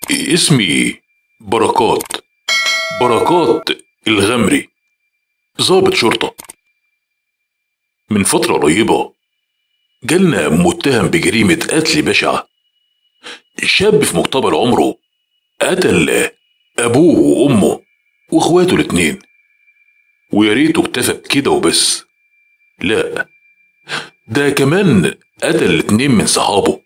اسمي بركات بركات الغمري ضابط شرطة من فترة قريبة جالنا متهم بجريمة قتل بشعة شاب في مقتبل عمره قتل أبوه وأمه وإخواته الاتنين ويا ريته اكتفى بكده وبس لا ده كمان قتل الاتنين من صحابه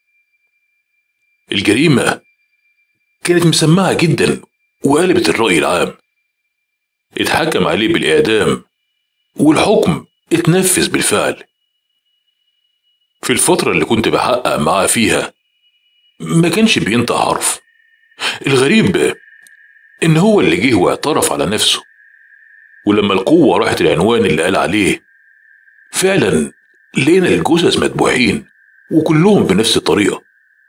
الجريمة كانت مسمعة جدا وقلبت الرأي العام اتحكم عليه بالإعدام والحكم اتنفذ بالفعل في الفترة اللي كنت بحقق معاه فيها ما كانش بينطق حرف الغريب إن هو اللي جه واعترف على نفسه ولما القوة راحت العنوان اللي قال عليه فعلا لقينا الجثث مدبوحين وكلهم بنفس الطريقة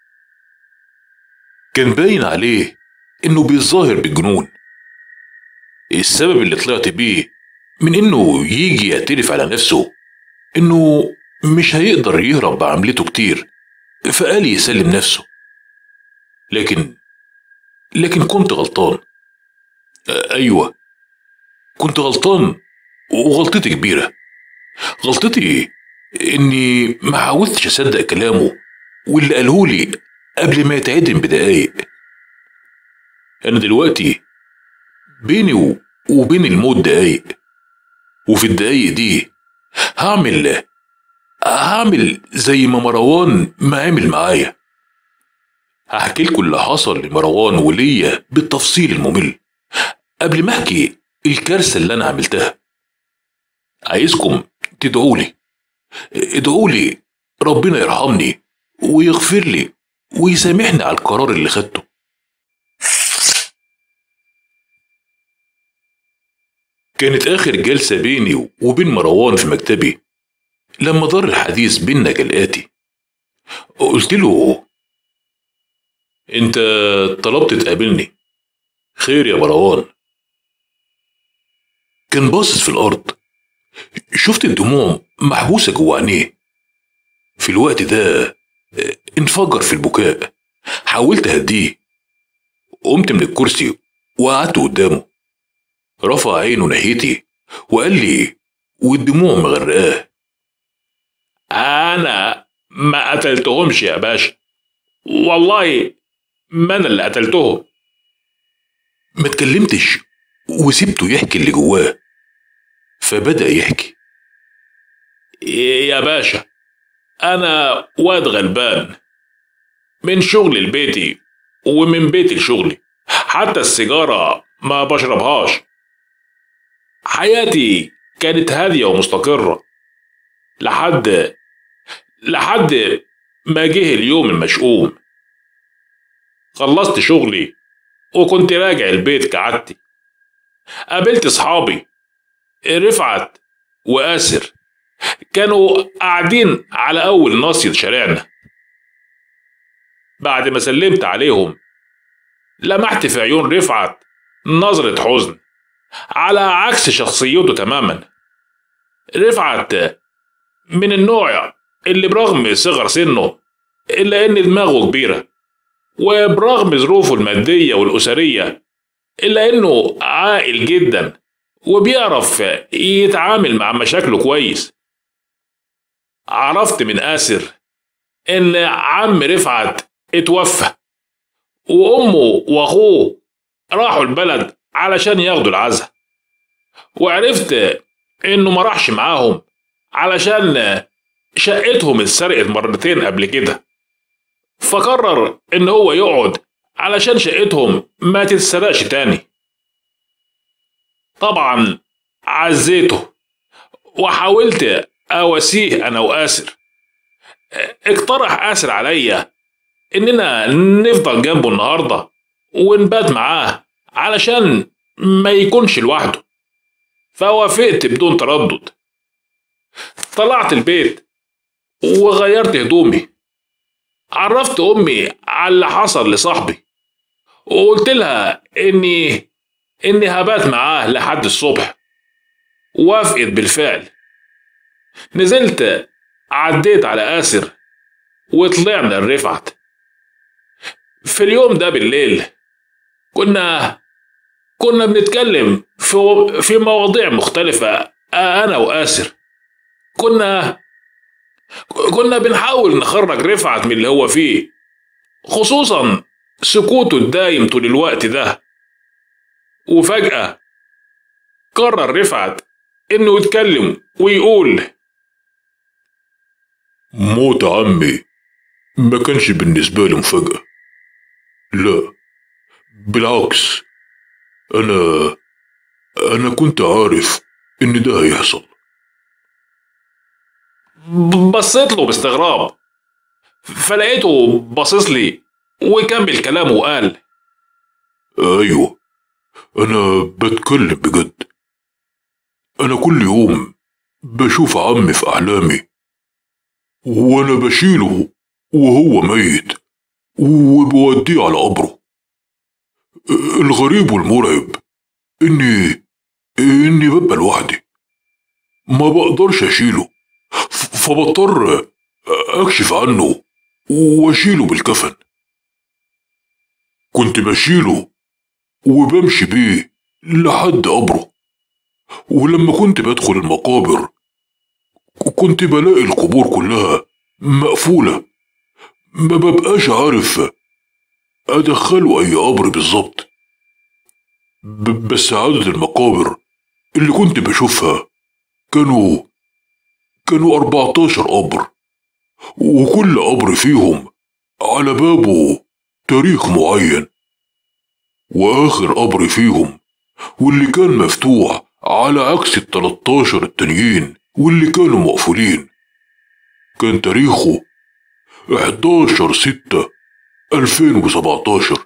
كان باين عليه إنه بيظاهر بالجنون السبب اللي طلعت بيه من إنه يجي يعترف على نفسه إنه مش هيقدر يهرب بعملته كتير فقال يسلم نفسه لكن لكن كنت غلطان أيوة كنت غلطان وغلطتي كبيرة غلطتي إني ما حاولتش أصدق كلامه واللي قالهولي قبل ما يتعدم بدقايق أنا دلوقتي بيني وبين الموت دقايق وفي الدقايق دي هعمل هعمل زي ما مروان ما عمل معايا هحكي لكم اللي حصل لمروان وليا بالتفصيل الممل قبل ما احكي الكارثة اللي أنا عملتها عايزكم تدعولي ادعولي ربنا يرحمني ويغفر لي ويسامحني على القرار اللي خدته كانت آخر جلسة بيني وبين مروان في مكتبي لما دار الحديث بينا كالآتي قلت له انت طلبت تقابلني خير يا مروان كان باصص في الأرض شفت الدموع محبوسة جوه عينيه في الوقت ده انفجر في البكاء حاولت أهديه قمت من الكرسي وقعدت قدامه رفع عينه ناحيتي وقال لي والدموع مغرقاه أنا ما قتلتهمش يا باشا والله ما أنا اللي قتلتهم ما اتكلمتش وسبته يحكي اللي جواه فبدأ يحكي يا باشا أنا واد غلبان من شغلي لبيتي ومن بيتي لشغلي حتى السيجارة ما بشربهاش حياتي كانت هادية ومستقرة لحد لحد ما جه اليوم المشؤوم خلصت شغلي وكنت راجع البيت كعادتي قابلت صحابي رفعت وآسر كانوا قاعدين على أول ناصية شارعنا بعد ما سلمت عليهم لمحت في عيون رفعت نظرة حزن على عكس شخصيته تماما رفعت من النوع اللي برغم صغر سنه إلا إن دماغه كبيرة وبرغم ظروفه المادية والأسرية إلا إنه عاقل جدا وبيعرف يتعامل مع مشاكله كويس عرفت من آسر إن عم رفعت اتوفى وأمه وأخوه راحوا البلد علشان ياخدوا العزا وعرفت إنه ما راحش معاهم علشان شقتهم اتسرقت مرتين قبل كده فقرر إن هو يقعد علشان شقتهم ما تتسرقش تاني طبعا عزيته وحاولت أواسيه أنا وآسر اقترح آسر عليا إننا نفضل جنبه النهاردة ونبات معاه علشان ما يكونش لوحده فوافقت بدون تردد طلعت البيت وغيرت هدومي عرفت أمي على اللي حصل لصاحبي وقلت لها إني إني هبات معاه لحد الصبح وافقت بالفعل نزلت عديت على آسر وطلعنا الرفعت في اليوم ده بالليل كنا كنا بنتكلم في في مواضيع مختلفة أنا وآسر كنا كنا بنحاول نخرج رفعت من اللي هو فيه خصوصا سكوته الدايم طول الوقت ده وفجأة قرر رفعت إنه يتكلم ويقول موت عمي ما كانش بالنسبة لي مفاجأة لا بالعكس أنا أنا كنت عارف إن ده هيحصل بصيت له باستغراب فلقيته باصص لي وكمل كلامه وقال أيوة أنا بتكلم بجد أنا كل يوم بشوف عمي في أحلامي وأنا بشيله وهو ميت وبوديه على قبره الغريب والمرعب إني إني ببقى لوحدي ما بقدرش أشيله فبضطر أكشف عنه وأشيله بالكفن كنت بشيله وبمشي بيه لحد قبره ولما كنت بدخل المقابر كنت بلاقي القبور كلها مقفولة ما ببقاش عارف أدخله أي قبر بالظبط بس عدد المقابر اللي كنت بشوفها كانوا كانوا 14 قبر وكل قبر فيهم على بابه تاريخ معين وآخر قبر فيهم واللي كان مفتوح على عكس ال 13 التانيين واللي كانوا مقفولين كان تاريخه 11 6 2017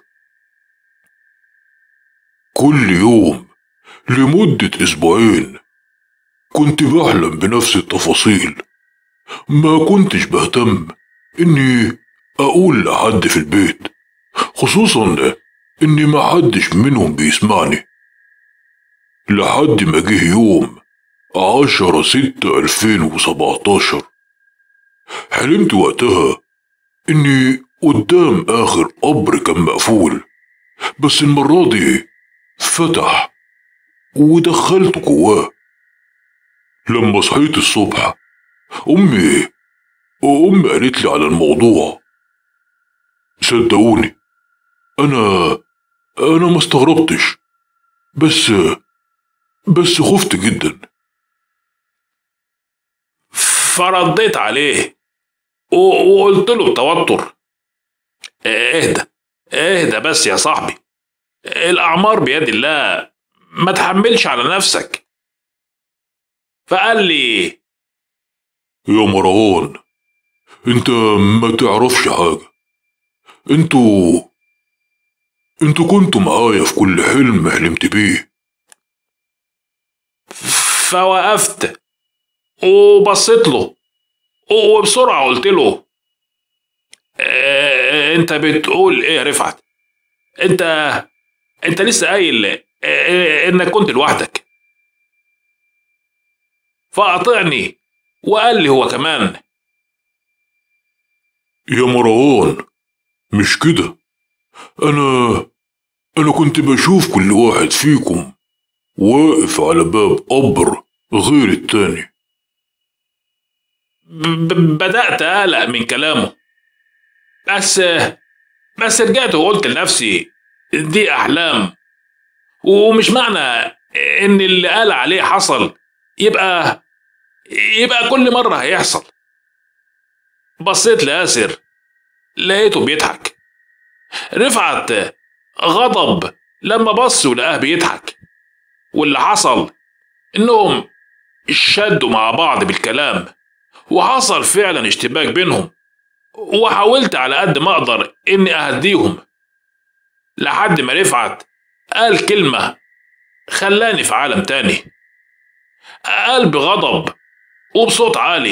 كل يوم لمدة أسبوعين كنت بحلم بنفس التفاصيل ما كنتش بهتم إني أقول لحد في البيت خصوصا إني ما حدش منهم بيسمعني لحد ما جه يوم عشرة ستة ألفين وسبعتاشر حلمت وقتها إني قدام آخر قبر كان مقفول بس المرة دي فتح ودخلت جواه لما صحيت الصبح أمي أمي قالت لي على الموضوع صدقوني أنا أنا ما استغربتش بس بس خفت جدا فرديت عليه وقلت له بتوتر اهدى اهدى بس يا صاحبي الأعمار بيد الله ما تحملش على نفسك فقال لي يا مروان انت ما تعرفش حاجة انتوا انتوا كنتوا معايا في كل حلم حلمت بيه فوقفت وبصيت له وبسرعة قلت له اه انت بتقول ايه يا رفعت انت انت لسه قايل اه انك كنت لوحدك فقاطعني وقال لي هو كمان يا مروان مش كده انا انا كنت بشوف كل واحد فيكم واقف على باب قبر غير التاني بدأت أقلق من كلامه بس بس رجعت وقلت لنفسي دي أحلام ومش معنى إن اللي قال عليه حصل يبقى يبقى كل مرة هيحصل بصيت لآسر لقيته بيضحك رفعت غضب لما بص ولقاه بيضحك واللي حصل إنهم شدوا مع بعض بالكلام وحصل فعلا اشتباك بينهم وحاولت على قد ما اقدر اني اهديهم لحد ما رفعت قال كلمة خلاني في عالم تاني قال بغضب وبصوت عالي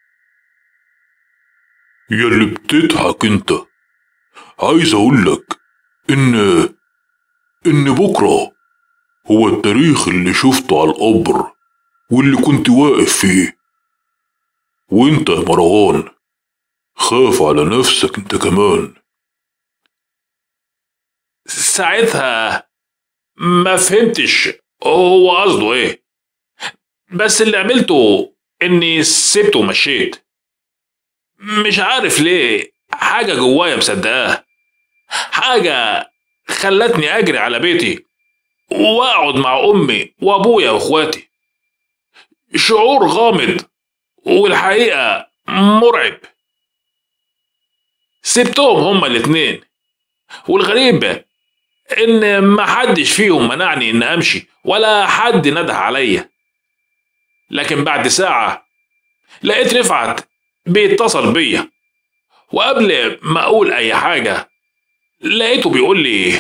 يا اللي بتضحك انت عايز اقول لك ان ان بكره هو التاريخ اللي شفته على القبر واللي كنت واقف فيه وانت يا مروان خاف على نفسك انت كمان ساعتها ما فهمتش هو قصده ايه بس اللي عملته اني سبته ومشيت مش عارف ليه حاجة جوايا مصدقاه حاجة خلتني أجري على بيتي وأقعد مع أمي وأبويا وإخواتي شعور غامض والحقيقة مرعب سبتهم هما الاتنين والغريب إن محدش فيهم منعني إن أمشي ولا حد نده عليا لكن بعد ساعة لقيت رفعت بيتصل بيا وقبل ما أقول أي حاجة لقيته بيقول لي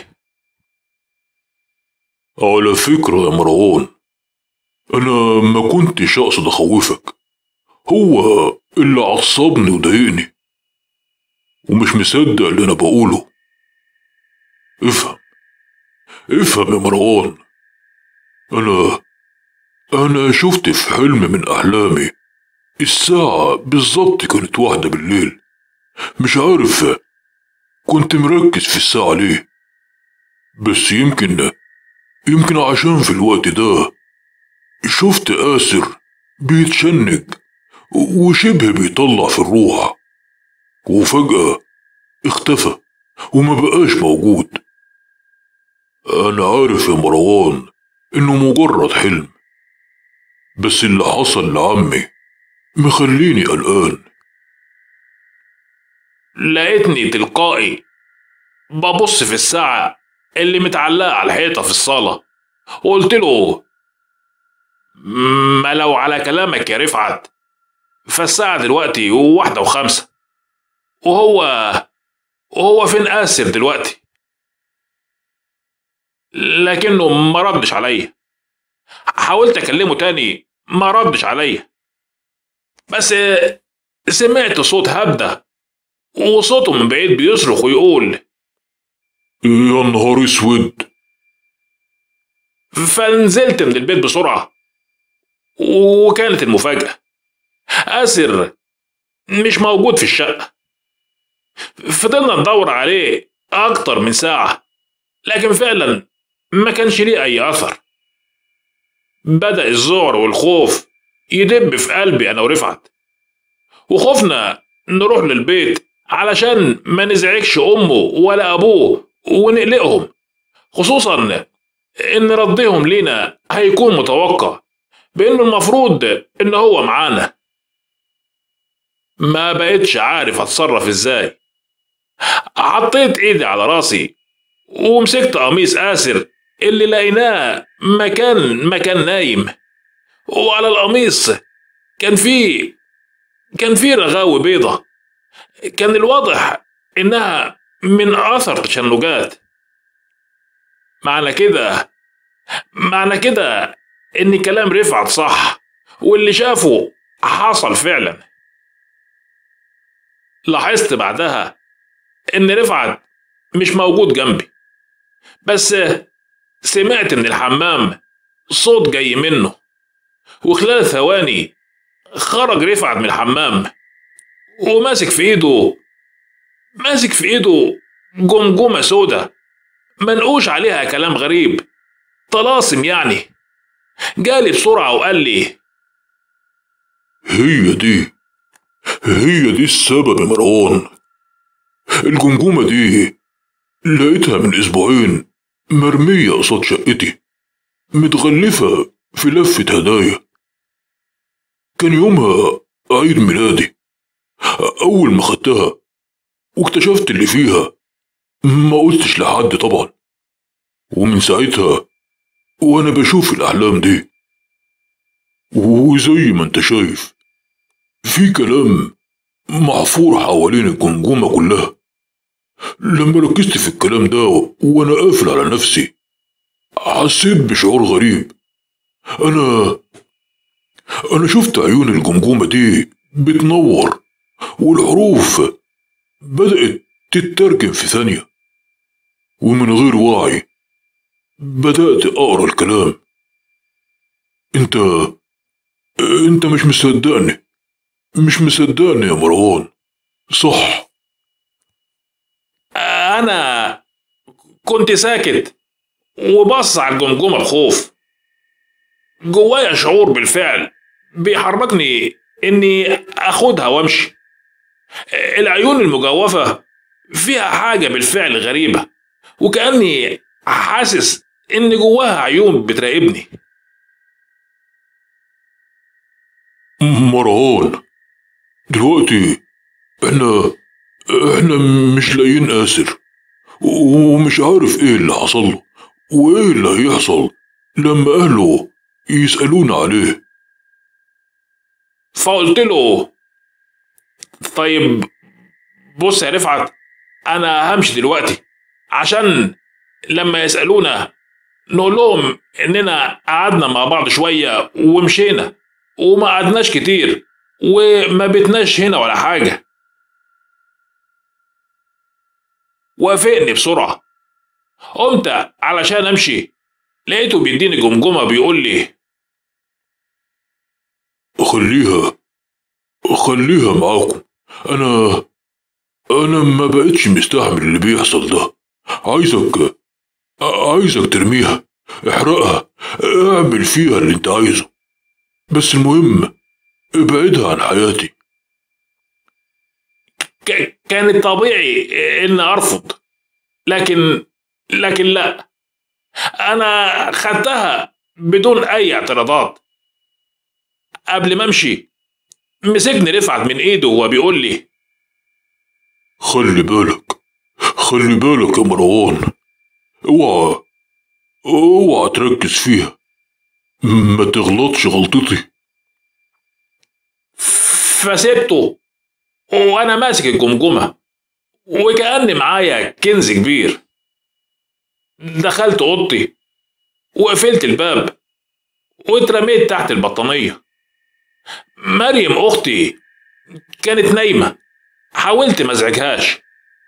على فكرة يا مروان أنا ما كنتش أقصد أخوفك هو اللي عصبني وضايقني ومش مصدق اللي أنا بقوله افهم افهم يا مروان أنا أنا شفت في حلم من أحلامي الساعة بالظبط كانت واحدة بالليل مش عارف كنت مركز في الساعة ليه بس يمكن يمكن عشان في الوقت ده شفت آسر بيتشنج وشبه بيطلع في الروح وفجأة اختفى وما بقاش موجود أنا عارف يا مروان إنه مجرد حلم بس اللي حصل لعمي مخليني قلقان لقيتني تلقائي ببص في الساعة اللي متعلقة على الحيطة في الصالة وقلت له ما لو على كلامك يا رفعت فالساعة دلوقتي واحدة وخمسة وهو وهو فين آسر دلوقتي لكنه ما ردش عليا حاولت أكلمه تاني ما ردش عليا بس سمعت صوت هبدة وصوته من بعيد بيصرخ ويقول يا نهار اسود فنزلت من البيت بسرعة وكانت المفاجأة آسر مش موجود في الشقة فضلنا ندور عليه أكتر من ساعة لكن فعلا ما كانش ليه أي أثر بدأ الذعر والخوف يدب في قلبي أنا ورفعت وخفنا نروح للبيت علشان ما نزعجش أمه ولا أبوه ونقلقهم خصوصا إن ردهم لينا هيكون متوقع بإنه المفروض إن هو معانا ما بقتش عارف أتصرف إزاي حطيت إيدي على راسي ومسكت قميص آسر اللي لقيناه مكان مكان نايم وعلى القميص كان فيه كان فيه رغاوي بيضة كان الواضح إنها من أثر تشنجات معنى كده معنى كده إن كلام رفعت صح واللي شافه حصل فعلا لاحظت بعدها إن رفعت مش موجود جنبي بس سمعت من الحمام صوت جاي منه وخلال ثواني خرج رفعت من الحمام وماسك في ايده ماسك في ايده جمجمة سودة منقوش عليها كلام غريب طلاسم يعني جالي بسرعة وقال لي هي دي هي دي السبب يا مروان الجمجمة دي لقيتها من أسبوعين مرمية قصاد شقتي متغلفة في لفة هدايا كان يومها عيد ميلادي أول ما خدتها واكتشفت اللي فيها ما قلتش لحد طبعا ومن ساعتها وأنا بشوف الأحلام دي وزي ما انت شايف في كلام محفور حوالين الجمجمة كلها لما ركزت في الكلام ده وانا قافل على نفسي حسيت بشعور غريب انا انا شفت عيون الجمجمة دي بتنور والحروف بدأت تترجم في ثانية ومن غير وعي بدأت أقرأ الكلام انت انت مش مصدقني مش مصدقني يا مروان صح أنا كنت ساكت وبص على الجمجمة بخوف جوايا شعور بالفعل بيحركني إني أخدها وأمشي العيون المجوفة فيها حاجة بالفعل غريبة وكأني حاسس إن جواها عيون بتراقبني مروان دلوقتي احنا احنا مش لاقيين آسر ومش عارف ايه اللي حصل له وايه اللي هيحصل لما اهله يسألونا عليه فقلت له طيب بص يا رفعت انا همشي دلوقتي عشان لما يسالونا نقول لهم اننا قعدنا مع بعض شويه ومشينا وما قعدناش كتير وما بتناش هنا ولا حاجه وافقني بسرعه قمت علشان امشي لقيته بيديني جمجمه بيقول لي خليها خليها معاكم انا انا ما بقتش مستحمل اللي بيحصل ده عايزك عايزك ترميها احرقها اعمل فيها اللي انت عايزه بس المهم ابعدها عن حياتي ك- كان طبيعي ان ارفض لكن لكن لا انا خدتها بدون اي اعتراضات قبل ما امشي مسكني رفعت من ايده وهو بيقول لي خلي بالك خلي بالك يا مروان اوعى اوعى تركز فيها ما تغلطش غلطتي فسبته وانا ماسك الجمجمه وكأن معايا كنز كبير دخلت اوضتي وقفلت الباب واترميت تحت البطانيه مريم اختي كانت نايمه حاولت ما ازعجهاش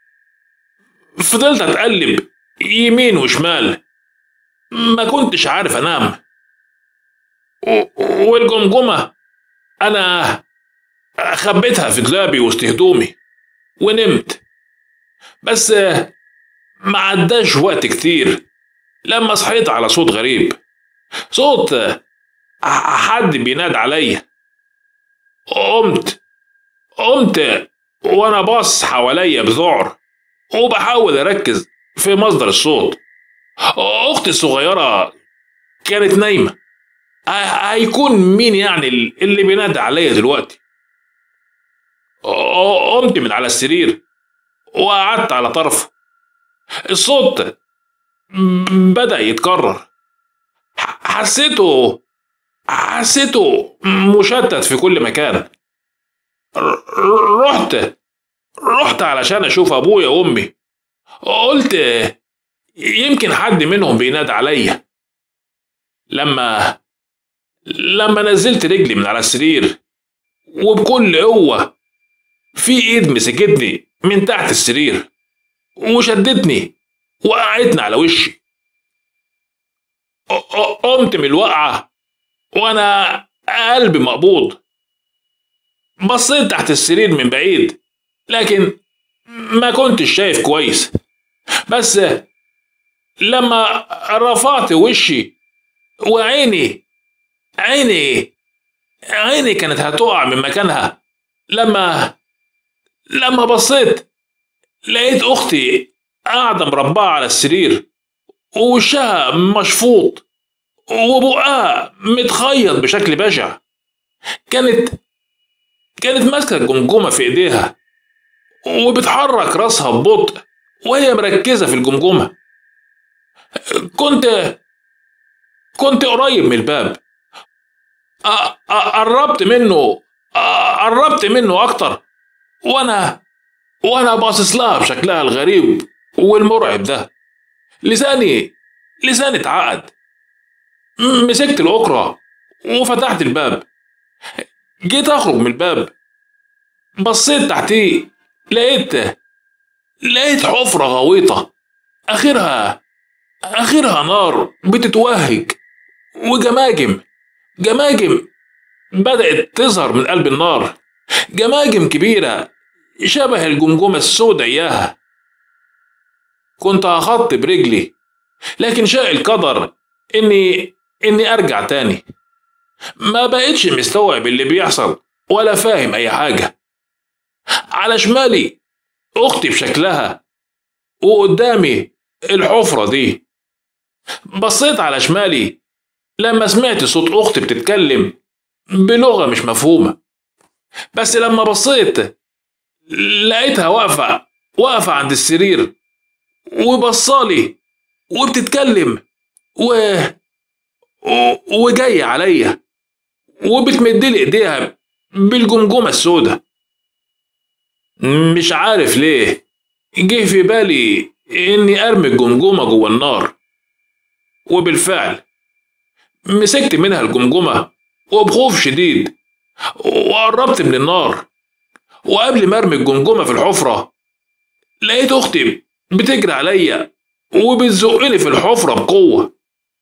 فضلت اتقلب يمين وشمال ما كنتش عارف انام و- والجمجمه انا خبيتها في دولابي وسط هدومي ونمت بس ما عداش وقت كتير لما صحيت على صوت غريب صوت حد بيناد عليا قمت قمت وانا باص حواليا بذعر وبحاول اركز في مصدر الصوت اختي الصغيره كانت نايمه ه- هيكون مين يعني اللي بينادي عليا دلوقتي قمت من على السرير وقعدت على طرفه الصوت بدأ يتكرر ح- حسيته حسيته مشتت في كل مكان ر- رحت رحت علشان اشوف ابويا وامي قلت يمكن حد منهم بينادي عليا لما لما نزلت رجلي من على السرير وبكل قوة في ايد مسكتني من تحت السرير وشدتني وقعتني على وشي ق- ق- قمت من الوقعة وانا قلبي مقبوض بصيت تحت السرير من بعيد لكن ما كنتش شايف كويس بس لما رفعت وشي وعيني عيني عيني كانت هتقع من مكانها لما لما بصيت لقيت اختي قاعده مربعه على السرير ووشها مشفوط وبقها متخيط بشكل بشع كانت كانت ماسكه الجمجمه في ايديها وبتحرك راسها ببطء وهي مركزه في الجمجمه كنت كنت قريب من الباب أ- أ- قربت منه أ- قربت منه اكتر وانا وانا باصص لها بشكلها الغريب والمرعب ده لساني لساني اتعقد م- مسكت الاكرة وفتحت الباب جيت اخرج من الباب بصيت تحتيه لقيت لقيت حفرة غويطة اخرها اخرها نار بتتوهج وجماجم جماجم بدأت تظهر من قلب النار جماجم كبيرة شبه الجمجمة السوداء إياها كنت هخط برجلي لكن شاء القدر اني اني ارجع تاني ما بقتش مستوعب اللي بيحصل ولا فاهم اي حاجه على شمالي اختي بشكلها وقدامي الحفره دي بصيت على شمالي لما سمعت صوت اختي بتتكلم بلغه مش مفهومه بس لما بصيت لقيتها واقفه واقفه عند السرير وبصالي وبتتكلم و... و... وجاية عليا وبتمدلي ايديها بالجمجمة السوداء مش عارف ليه جه في بالي اني ارمي الجمجمة جوه النار وبالفعل مسكت منها الجمجمة وبخوف شديد وقربت من النار وقبل ما ارمي الجمجمة في الحفرة لقيت اختي بتجري عليا وبتزقني في الحفرة بقوة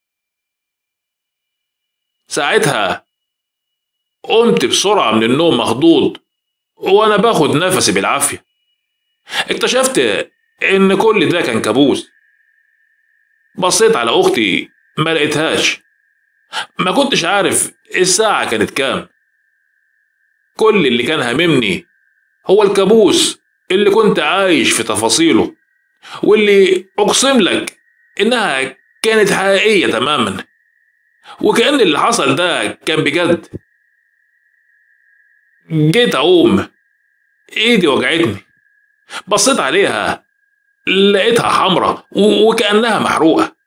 ساعتها قمت بسرعة من النوم مخضوض وأنا باخد نفسي بالعافية اكتشفت إن كل ده كان كابوس بصيت على أختي ما لقيتهاش ما كنتش عارف الساعة كانت كام كل اللي كان هاممني هو الكابوس اللي كنت عايش في تفاصيله واللي أقسم لك إنها كانت حقيقية تماما وكأن اللي حصل ده كان بجد جيت أقوم إيدي وجعتني بصيت عليها لقيتها حمرة وكأنها محروقة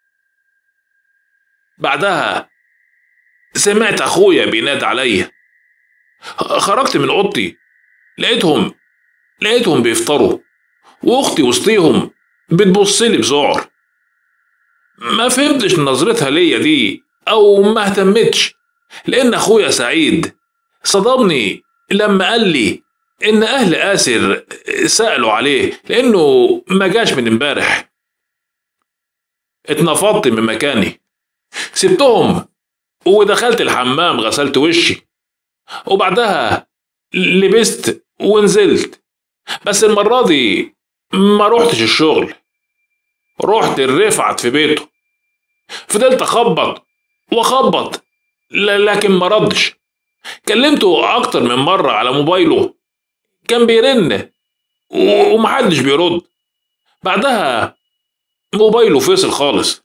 بعدها سمعت أخويا بينادي عليا خرجت من أوضتي لقيتهم لقيتهم بيفطروا وأختي وسطيهم بتبصلي بذعر ما فهمتش نظرتها ليا دي أو ما اهتمتش لأن أخويا سعيد صدمني لما قال لي إن أهل آسر سألوا عليه لأنه ما جاش من امبارح اتنفضت من مكاني سبتهم ودخلت الحمام غسلت وشي وبعدها لبست ونزلت بس المرة دي ما روحتش الشغل رحت الرفعت في بيته فضلت اخبط واخبط لكن ما ردش كلمته اكتر من مرة على موبايله كان بيرن ومحدش بيرد بعدها موبايله فصل خالص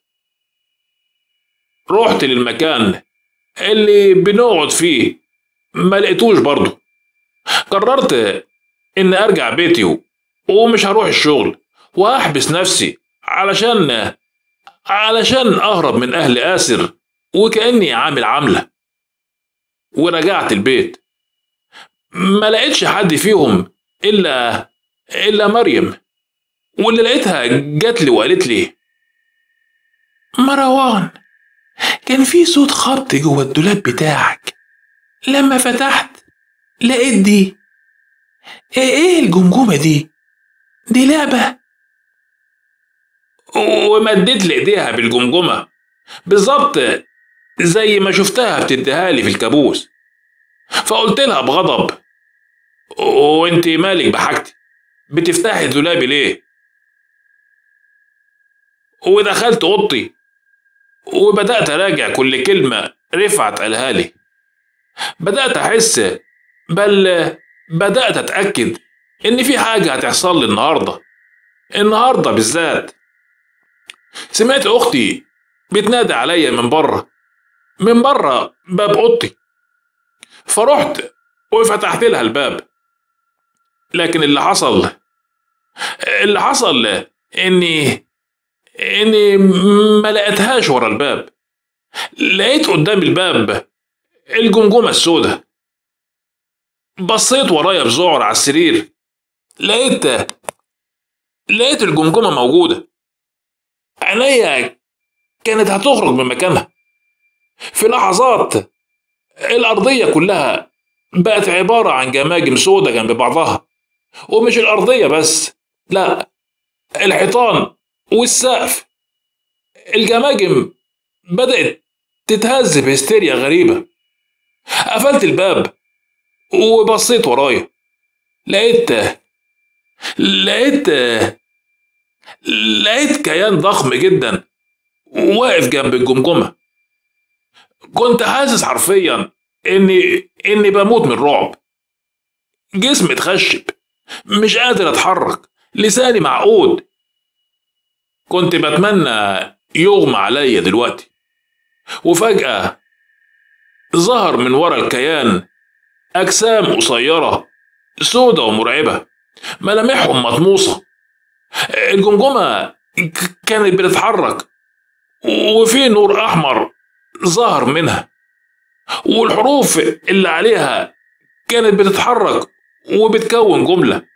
رحت للمكان اللي بنقعد فيه ما لقيتوش برضه قررت ان ارجع بيتي ومش هروح الشغل وهحبس نفسي علشان علشان اهرب من اهل اسر وكاني عامل عمله ورجعت البيت ما لقيتش حد فيهم الا الا مريم واللي لقيتها جات لي وقالت لي مروان كان في صوت خبط جوه الدولاب بتاعك لما فتحت لقيت دي ايه الجمجمة دي دي لعبة ومدت لي ايديها بالجمجمة بالظبط زي ما شفتها بتديها لي في الكابوس فقلت لها بغضب وانت مالك بحاجتي بتفتحي دولابي ليه ودخلت اوضتي وبدات اراجع كل كلمه رفعت قالها لي بدات احس بل بدات اتاكد ان في حاجه هتحصل لي النهارده النهارده بالذات سمعت اختي بتنادي عليا من بره من بره باب اوضتي فرحت وفتحت لها الباب لكن اللي حصل اللي حصل اني اني ما لقيتهاش ورا الباب لقيت قدام الباب الجمجمه السوداء بصيت ورايا بذعر على السرير لقيت لقيت الجمجمه موجوده عينيا كانت هتخرج من مكانها في لحظات الأرضية كلها بقت عبارة عن جماجم سودة جنب بعضها ومش الأرضية بس لا الحيطان والسقف الجماجم بدأت تتهز بهستيريا غريبة قفلت الباب وبصيت ورايا لقيت لقيت لقيت كيان ضخم جدا واقف جنب الجمجمة كنت حاسس حرفيا اني اني بموت من الرعب جسمي اتخشب مش قادر اتحرك لساني معقود كنت بتمنى يغمى عليا دلوقتي وفجأة ظهر من ورا الكيان أجسام قصيرة سودة ومرعبة ملامحهم مطموسة الجمجمة ك- كانت بتتحرك وفي نور أحمر ظهر منها والحروف اللي عليها كانت بتتحرك وبتكون جملة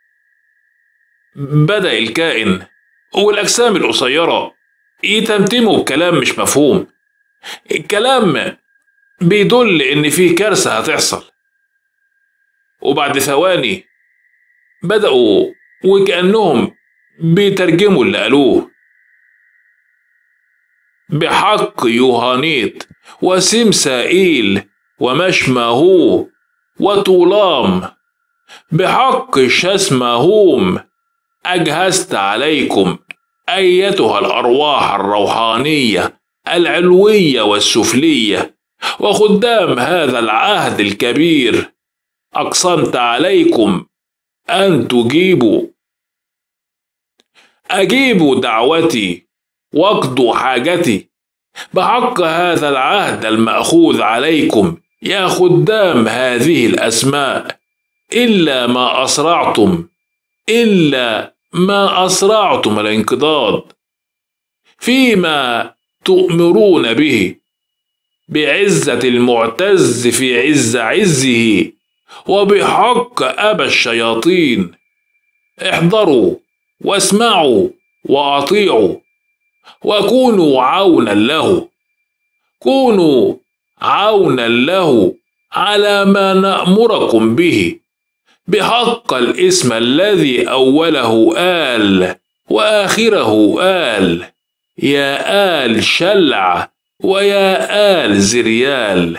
بدأ الكائن والأجسام القصيرة يتمتموا بكلام مش مفهوم الكلام بيدل إن في كارثة هتحصل وبعد ثواني بدأوا وكأنهم بيترجموا اللي قالوه بحق يوهانيت وسمسائيل ومشمهو وطولام بحق شسمهوم أجهزت عليكم أيتها الأرواح الروحانية العلوية والسفلية وخدام هذا العهد الكبير أقسمت عليكم أن تجيبوا أجيبوا دعوتي واقضوا حاجتي بحق هذا العهد المأخوذ عليكم يا خدام هذه الأسماء إلا ما أسرعتم إلا ما أسرعتم الانقضاض فيما تؤمرون به بعزة المعتز في عز عزه وبحق أبى الشياطين احضروا واسمعوا وأطيعوا وكونوا عونا له كونوا عونا له على ما نأمركم به بحق الاسم الذي أوله آل وآخره آل يا آل شلع ويا آل زريال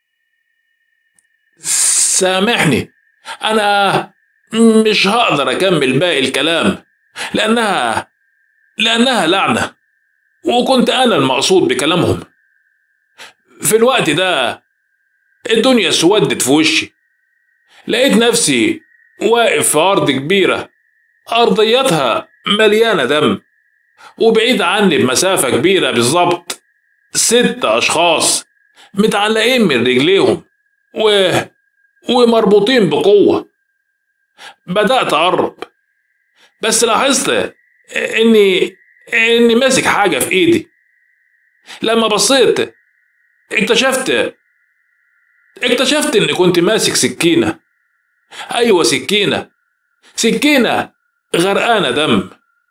سامحني أنا مش هقدر أكمل باقي الكلام لأنها لأنها لعنة وكنت أنا المقصود بكلامهم في الوقت ده الدنيا سودت في وشي لقيت نفسي واقف في أرض كبيرة أرضيتها مليانة دم وبعيد عني بمسافة كبيرة بالظبط ست أشخاص متعلقين من رجليهم و... ومربوطين بقوة بدأت أقرب بس لاحظت إني إني ماسك حاجة في إيدي لما بصيت اكتشفت اكتشفت إني كنت ماسك سكينة أيوة سكينة سكينة غرقانة دم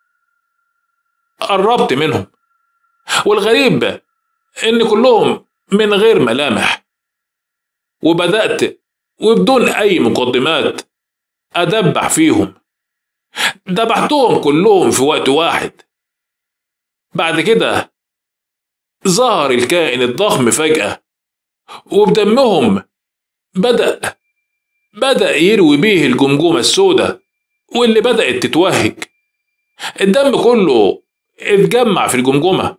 قربت منهم والغريب إن كلهم من غير ملامح وبدأت وبدون أي مقدمات أدبح فيهم دبحتهم كلهم في وقت واحد بعد كده ظهر الكائن الضخم فجأة وبدمهم بدأ بدأ يروي بيه الجمجمة السوداء واللي بدأت تتوهج الدم كله اتجمع في الجمجمة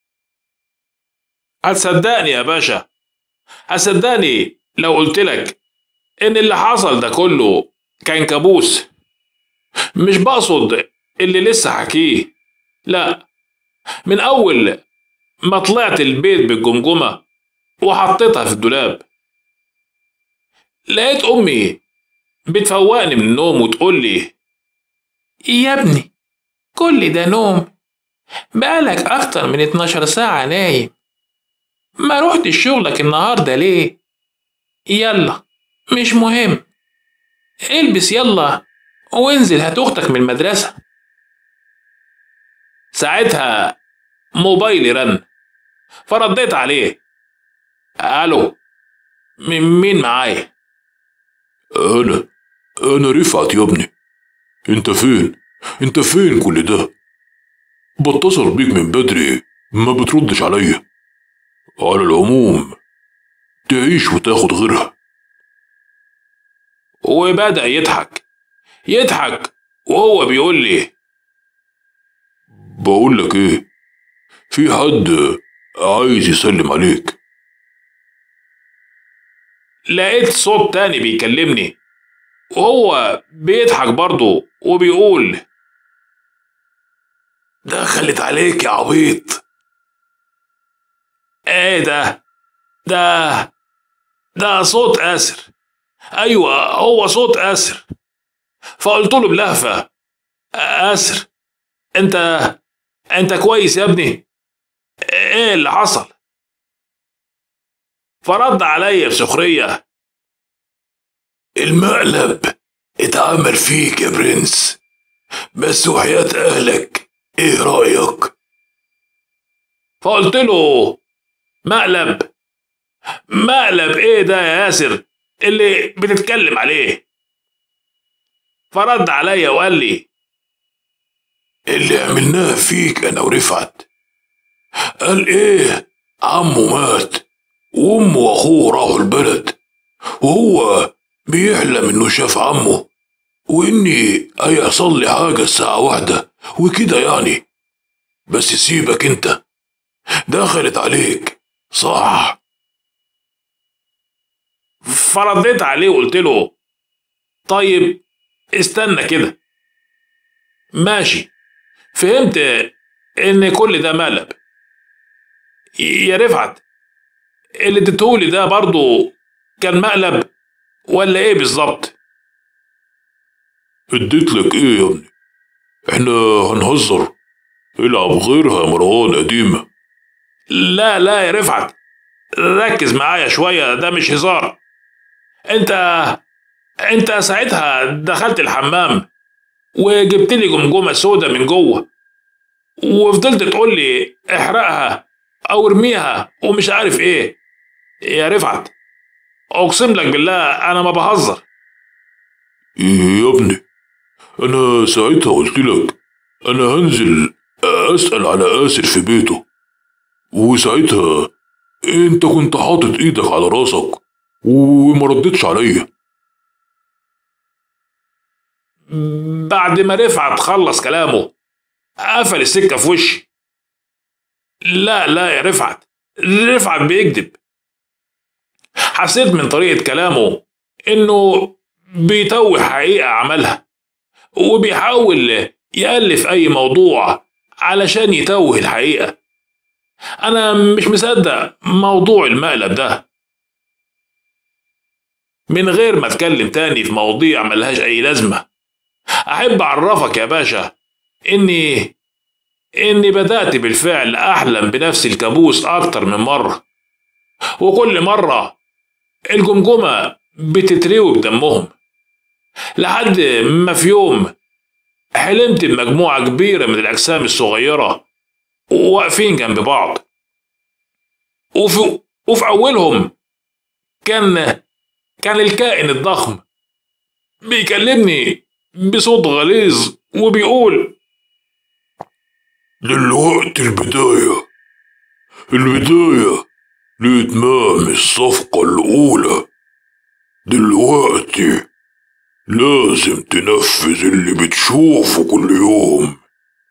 هتصدقني يا باشا هتصدقني لو قلت لك ان اللي حصل ده كله كان كابوس مش بقصد اللي لسه حكيه لا من اول ما طلعت البيت بالجمجمة وحطيتها في الدولاب لقيت امي بتفوقني من النوم وتقول لي يا ابني كل ده نوم بقالك أكتر من 12 ساعة نايم ما روحتش شغلك النهاردة ليه؟ يلا مش مهم البس يلا وانزل هات أختك من المدرسة ساعتها موبايلي رن فرديت عليه الو م- مين معايا أنا أنا رفعت يا ابني أنت فين؟ أنت فين كل ده؟ بتصل بيك من بدري ما بتردش عليا على العموم تعيش وتاخد غيرها وبدأ يضحك يضحك وهو بيقول لي بقول لك ايه في حد عايز يسلم عليك لقيت صوت تاني بيكلمني وهو بيضحك برضه وبيقول دخلت عليك يا عبيط ايه ده ده ده صوت آسر ايوه هو صوت آسر فقلت له بلهفة آسر انت انت كويس يا ابني ايه اللي حصل فرد عليا بسخرية المقلب اتعمل فيك يا برنس بس وحياة أهلك ايه رأيك؟ فقلت له مقلب مقلب ايه ده يا ياسر اللي بتتكلم عليه فرد عليا وقال لي اللي عملناه فيك أنا ورفعت قال ايه عمه مات وأمه وأخوه راحوا البلد وهو بيحلم إنه شاف عمه وإني هيحصل لي حاجة الساعة واحدة وكده يعني بس سيبك انت دخلت عليك صح فرديت عليه وقلت له طيب استنى كده ماشي فهمت ان كل ده مقلب يا رفعت اللي اديتهولي ده برضو كان مقلب ولا ايه بالظبط اديت لك ايه يا ابني احنا هنهزر العب غيرها يا مروان قديمة لا لا يا رفعت ركز معايا شوية ده مش هزار انت انت ساعتها دخلت الحمام وجبت لي جمجمة سودة من جوه وفضلت تقول لي احرقها او ارميها ومش عارف ايه يا رفعت اقسم لك بالله انا ما بهزر ايه يا ابني انا ساعتها قلت لك انا هنزل اسأل على آسر في بيته وساعتها انت كنت حاطط ايدك على راسك وما ردتش عليا بعد ما رفعت خلص كلامه قفل السكة في وشي لا لا يا رفعت رفعت بيكذب حسيت من طريقة كلامه إنه بيتوه حقيقة عملها وبيحاول يألف أي موضوع علشان يتوه الحقيقة أنا مش مصدق موضوع المقلب ده من غير ما أتكلم تاني في مواضيع ملهاش أي لازمة أحب أعرفك يا باشا إني إني بدأت بالفعل أحلم بنفس الكابوس أكتر من مرة وكل مرة الجمجمة بتتروي بدمهم لحد ما في يوم حلمت بمجموعة كبيرة من الأجسام الصغيرة واقفين جنب بعض وفي, وفي أولهم كان كان الكائن الضخم بيكلمني بصوت غليظ وبيقول دلوقتي البداية البداية لإتمام الصفقة الأولى دلوقتي لازم تنفذ اللي بتشوفه كل يوم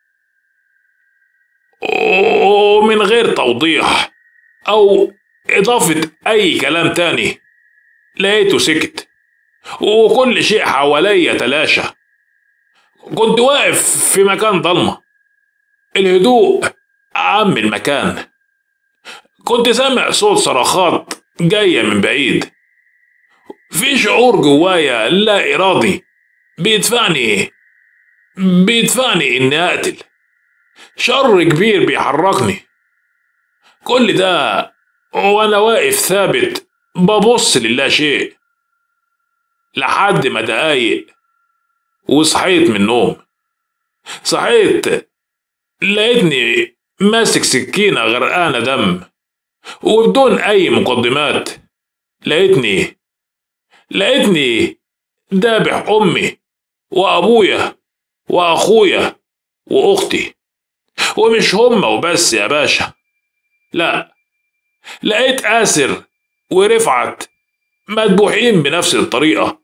ومن غير توضيح أو إضافة أي كلام تاني لقيته سكت وكل شيء حواليا تلاشى كنت واقف في مكان ضلمة الهدوء عم المكان كنت سامع صوت صرخات جاية من بعيد في شعور جوايا لا إرادي بيدفعني بيدفعني إني أقتل شر كبير بيحركني كل ده وأنا واقف ثابت ببص للا شيء لحد ما دقايق وصحيت من النوم صحيت لقيتني ماسك سكينة غرقانة دم وبدون أي مقدمات لقيتني لقيتني دابح أمي وأبويا وأخويا وأختي ومش هما وبس يا باشا لا لقيت آسر ورفعت مذبوحين بنفس الطريقة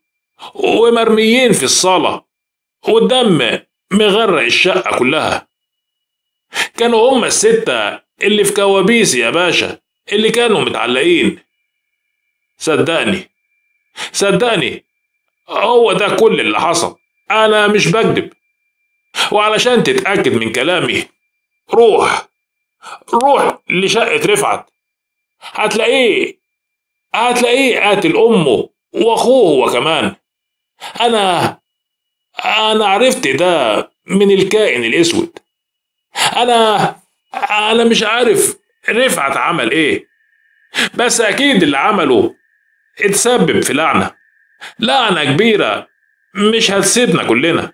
ومرميين في الصالة والدم مغرق الشقة كلها كانوا هما الستة اللي في كوابيس يا باشا اللي كانوا متعلقين صدقني صدقني هو ده كل اللي حصل أنا مش بكذب وعلشان تتأكد من كلامي روح روح لشقة رفعت هتلاقيه هتلاقيه قاتل أمه وأخوه هو كمان أنا أنا عرفت ده من الكائن الأسود أنا أنا مش عارف رفعت عمل إيه بس أكيد اللي عمله اتسبب في لعنة لعنة كبيرة مش هتسيبنا كلنا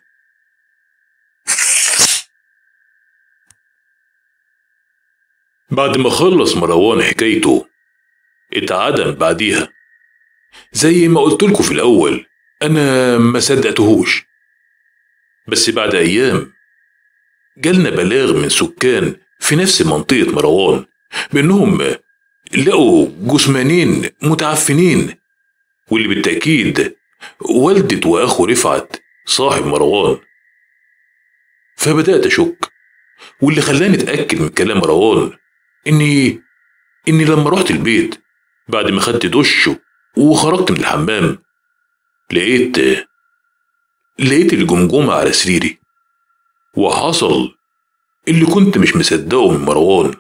بعد ما خلص مروان حكايته اتعدم بعديها زي ما قلت لكم في الأول أنا ما صدقتهوش بس بعد أيام جالنا بلاغ من سكان في نفس منطقة مروان بأنهم لقوا جثمانين متعفنين واللي بالتأكيد والدة وأخو رفعت صاحب مروان فبدأت أشك واللي خلاني أتأكد من كلام مروان إني إني لما رحت البيت بعد ما خدت دش وخرجت من الحمام لقيت لقيت الجمجمة على سريري وحصل اللي كنت مش مصدقه من مروان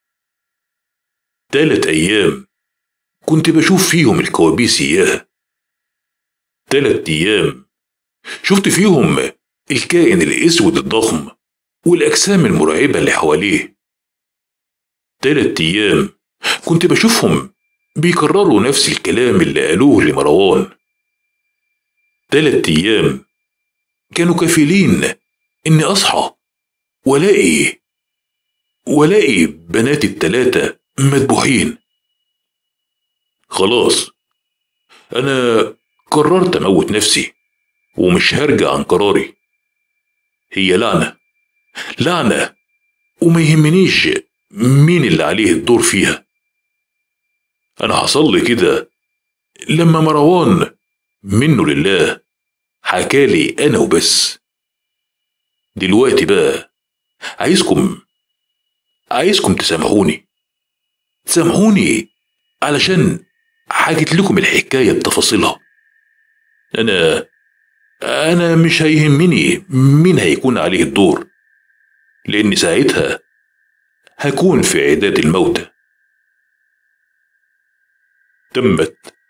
تلات أيام كنت بشوف فيهم الكوابيس إياها تلات أيام شفت فيهم الكائن الأسود الضخم والأجسام المرعبة اللي حواليه تلات أيام كنت بشوفهم بيكرروا نفس الكلام اللي قالوه لمروان تلات أيام كانوا كفيلين إني أصحى ولاقي ولاقي بنات التلاتة مذبوحين خلاص أنا قررت أموت نفسي ومش هرجع عن قراري هي لعنة لعنة وما يهمنيش مين اللي عليه الدور فيها أنا حصل لي كده لما مروان منه لله حكالي أنا وبس دلوقتي بقى عايزكم عايزكم تسامحوني تسامحوني علشان حكيت لكم الحكاية بتفاصيلها أنا أنا مش هيهمني مين هيكون عليه الدور لأن ساعتها هكون في عداد الموتى تمت